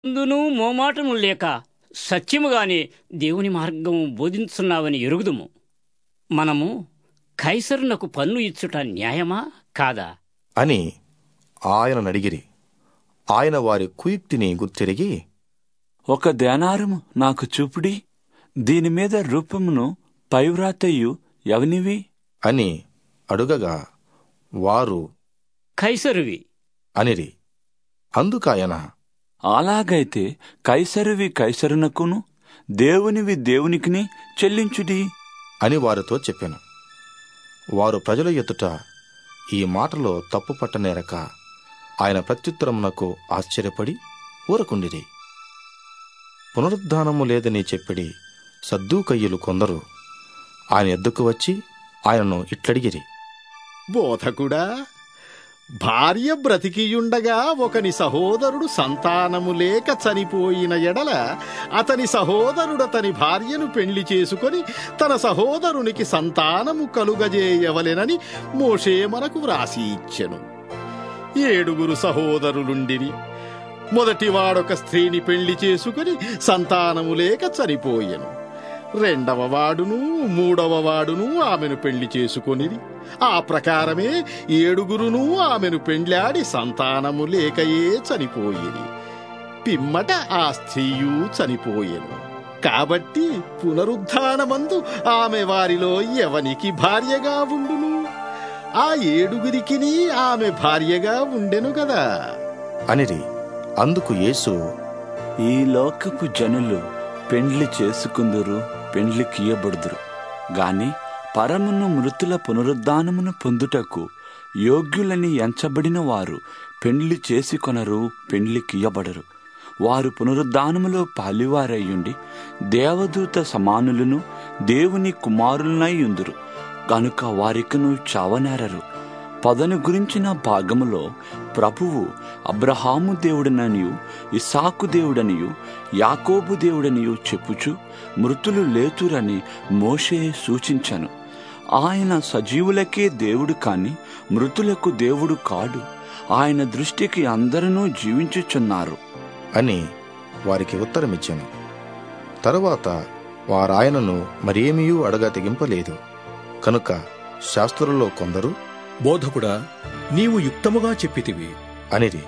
అందును మోమాటము లేక సత్యముగానే దేవుని మార్గము బోధించున్నావని ఎరుగుదుము మనము కైసరునకు పన్ను ఇచ్చుట న్యాయమా కాదా అని ఆయన అడిగిరి ఆయన వారి కుయుక్తిని గుర్తిరిగి ఒక దేనారము నాకు చూపుడి దీని మీద రూపమును పైవ్రాతయ్యు ఎవనివి అని అడుగగా వారు కైసరువి అనిరి అందుకాయన అలాగైతే కైసరువి కైసరునకును దేవునివి దేవునికిని చెల్లించుడి అని వారితో చెప్పాను వారు ప్రజల ఎదుట ఈ మాటలో తప్పు పట్టనేరక ఆయన ప్రత్యుత్తరమునకు ఆశ్చర్యపడి ఊరకుండిరి పునరుద్ధానము లేదని చెప్పిడి సద్దూకయ్యులు కొందరు ఆయన ఎద్దుకు వచ్చి ఆయనను ఇట్లడిగిరి బోధకుడా భార్య బ్రతికియుండగా ఒకని సహోదరుడు సంతానము లేక చనిపోయిన ఎడల అతని సహోదరుడు అతని భార్యను పెళ్లి చేసుకొని తన సహోదరునికి సంతానము కలుగజేయవలెనని మోషే మనకు వ్రాసి ఇచ్చెను ఏడుగురు సహోదరులుండిరి మొదటివాడొక స్త్రీని పెళ్లి చేసుకుని సంతానము లేక చనిపోయెను రెండవ వాడును మూడవ వాడును ఆమెను పెళ్లి చేసుకొనిరి ఆ ప్రకారమే ఏడుగురును ఆమెను పెండ్లాడి సంతానము లేకయే చనిపోయిరి పిమ్మట ఆ స్త్రీయు చనిపోయెను కాబట్టి పునరుద్ధానమందు ఆమె వారిలో ఎవనికి భార్యగా ఉండును ఆ ఏడుగురికిని ఆమె భార్యగా ఉండెను గదా అనిరి అందుకు యేసు ఈ లోకపు జనులు పెండ్లి చేసుకుందురు పెండ్లి కీయబడుదురు గాని పరమును మృతుల పునరుద్ధానమును పొందుటకు యోగ్యులని ఎంచబడిన వారు పెండ్లి చేసుకొనరు పెండ్లి కీయబడరు వారు పునరుద్ధానములో పాలివారయ్యుండి దేవదూత సమానులను దేవుని కుమారులనై ఉందురు గనుక వారికను చావనేరరు పదను గురించిన భాగములో ప్రభువు అబ్రహాము దేవుడననియు ఇసాకు దేవుడనియు యాకోబు దేవుడనియు చెప్పుచు మృతులు లేతురని మోషే సూచించను ఆయన సజీవులకే దేవుడు కాని మృతులకు దేవుడు కాడు ఆయన దృష్టికి అందరూ జీవించుచున్నారు అని వారికి ఉత్తరమిచ్చాను తరువాత వారాయనను మరేమీయూ అడగ తెగింపలేదు కనుక శాస్త్రులలో కొందరు బోధకుడా నీవు యుక్తముగా చెప్పితివి అనిరి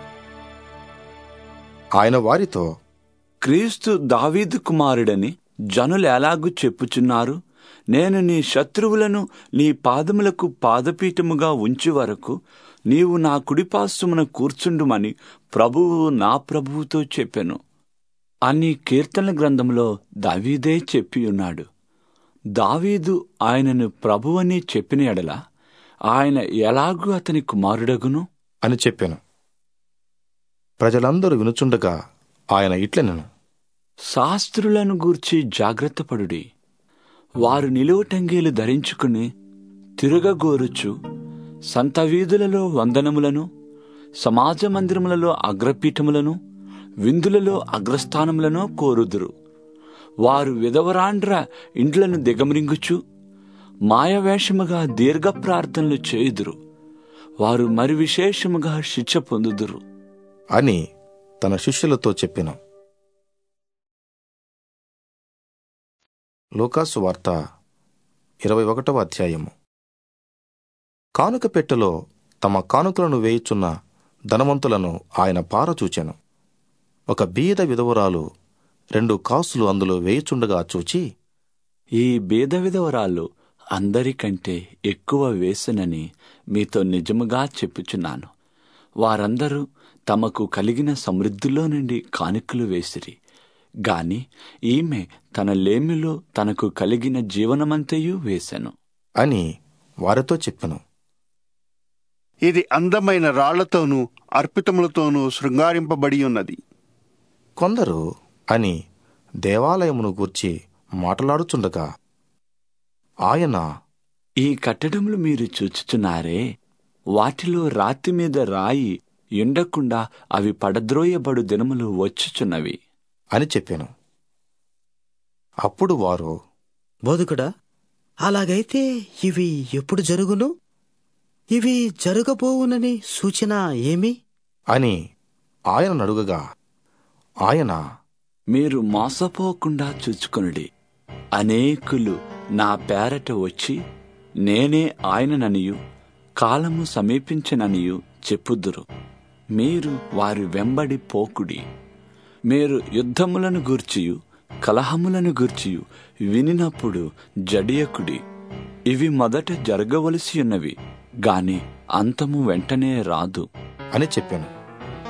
ఆయన వారితో క్రీస్తు దావీదు కుమారుడని జనులు ఎలాగూ చెప్పుచున్నారు నేను నీ శత్రువులను నీ పాదములకు పాదపీఠముగా ఉంచి వరకు నీవు నా కుడిపాస్తుమున కూర్చుండుమని ప్రభువు నా ప్రభువుతో చెప్పెను అని కీర్తన గ్రంథంలో దావీదే చెప్పి ఉన్నాడు దావీదు ఆయనను ప్రభువని చెప్పిన ఎడల ఆయన ఎలాగూ అతని కుమారుడగును అని చెప్పాను ప్రజలందరూ వినుచుండగా ఆయన ఇట్లనెను శాస్త్రులను గూర్చి జాగ్రత్తపడుడి వారు నిలువటంగీలు ధరించుకుని తిరగగోరుచు సంత వీధులలో వందనములను సమాజ మందిరములలో అగ్రపీఠములను విందులలో అగ్రస్థానములను కోరుదురు వారు విధవరాండ్ర ఇండ్లను దిగమరింగుచు మాయవేషముగా దీర్ఘ ప్రార్థనలు చేయుదురు వారు మరి విశేషముగా శిక్ష పొందుదురు అని తన శిష్యులతో చెప్పిన లూకాసు వార్త ఇరవై ఒకటవ అధ్యాయము కానుక పెట్టెలో తమ కానుకలను వేయుచున్న ధనవంతులను ఆయన పారచూచెను ఒక బీద విధవరాలు రెండు కాసులు అందులో వేయుచుండగా చూచి ఈ బీద విధవరాలు అందరికంటే ఎక్కువ వేసనని మీతో నిజముగా చెప్పుచున్నాను వారందరూ తమకు కలిగిన సమృద్ధిలో నుండి కానుకలు వేసిరి గాని ఈమె తన లేమిలో తనకు కలిగిన జీవనమంతయు వేసెను అని వారితో చెప్పెను ఇది అందమైన రాళ్లతోనూ అర్పితములతోనూ శృంగారింపబడి ఉన్నది కొందరు అని దేవాలయమును గూర్చి మాట్లాడుచుండగా ఆయన ఈ కట్టడములు మీరు చూచుచున్నారే వాటిలో రాతి మీద రాయి ఎండకుండా అవి పడద్రోయబడు దినములు వచ్చుచున్నవి అని చెప్పాను అప్పుడు వారు బోధకుడా అలాగైతే ఇవి ఎప్పుడు జరుగును ఇవి జరగబోవునని సూచన ఏమి అని ఆయన అడుగగా ఆయన మీరు మోసపోకుండా చూచుకొనుడి అనేకులు నా పేరట వచ్చి నేనే ఆయనననియు కాలము సమీపించననియు చెప్పుదురు మీరు వారి వెంబడి పోకుడి మీరు యుద్ధములను గూర్చియు కలహములను గూర్చియు వినినప్పుడు జడియకుడి ఇవి మొదట జరగవలసి ఉన్నవి గాని అంతము వెంటనే రాదు అని చెప్పాను